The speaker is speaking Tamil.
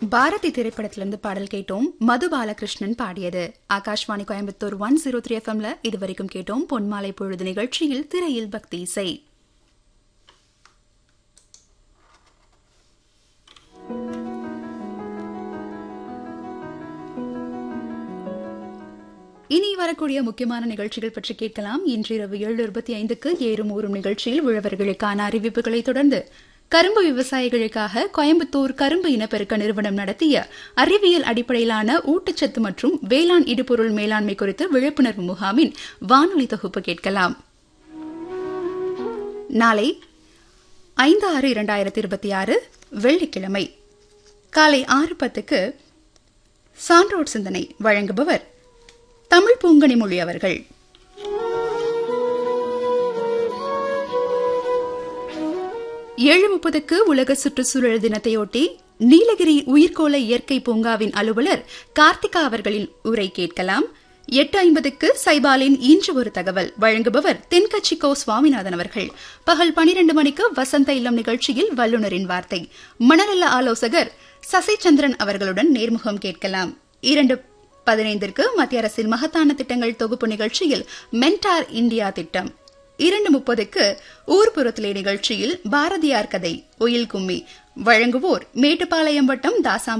பாரதி திரைப்படத்திலிருந்து பாடல் கேட்டோம் மது பாலகிருஷ்ணன் பாடியது Akashvani Coimbatore one zero three எஃப்எம்ல இதுவரைக்கும் கேட்டோம் பொன்மாலை பொழுது நிகழ்ச்சியில் திரையில் பக்தி இசை இனி வரக்கூடிய முக்கியமான நிகழ்ச்சிகள் பற்றி கேட்கலாம் இன்றிரவு ஏழு இருபத்தி ஐந்துக்கு ஏறும் ஊறும் நிகழ்ச்சியில் உழவர்களுக்கான அறிவிப்புகளை தொடர்ந்து கரும்பு விவசாயிகளுக்காக கோயம்புத்தூர் கரும்பு இனப்பெருக்க நிறுவனம் நடத்திய அறிவியல் அடிப்படையிலான ஊட்டச்சத்து மற்றும் வேளாண் இடுபொருள் மேலாண்மை குறித்த விழிப்புணர்வு முகாமின் வானொலி தொகுப்பு கேட்கலாம் நாளை ஐந்து ஆறு இரண்டாயிரத்தி இருபத்தி ஆறு வெள்ளிக்கிழமை காலை ஆறு பத்துக்கு சான்றோர் சிந்தனை வழங்குபவர் தமிழ் பூங்கனி மொழி அவர்கள் ஏழு முப்பதுக்கு உலக சுற்றுச்சூழல் தினத்தையொட்டி நீலகிரி உயிர்கோள இயற்கை பூங்காவின் அலுவலர் கார்த்திகா அவர்களின் உரை கேட்கலாம் எட்டு ஐம்பதுக்கு சைபாலின் இன்று ஒரு தகவல் வழங்குபவர் தென்கட்சிக்கோ சுவாமிநாதன் அவர்கள் பகல் பனிரெண்டு மணிக்கு வசந்த இல்லம் நிகழ்ச்சியில் வல்லுநரின் வார்த்தை மணநல ஆலோசகர் சசிச்சந்திரன் அவர்களுடன் நேர்முகம் கேட்கலாம் இரண்டு பதினைந்திற்கு மத்திய அரசின் மகத்தான திட்டங்கள் தொகுப்பு நிகழ்ச்சியில் மென்டார் இந்தியா திட்டம் இரண்டு முப்பதுக்கு ஊர்புறத்திலே நிகழ்ச்சியில் பாரதியார் கதை ஒயில் கும்மி வழங்குவோர் மேட்டுப்பாளையம் வட்டம் தாசாம்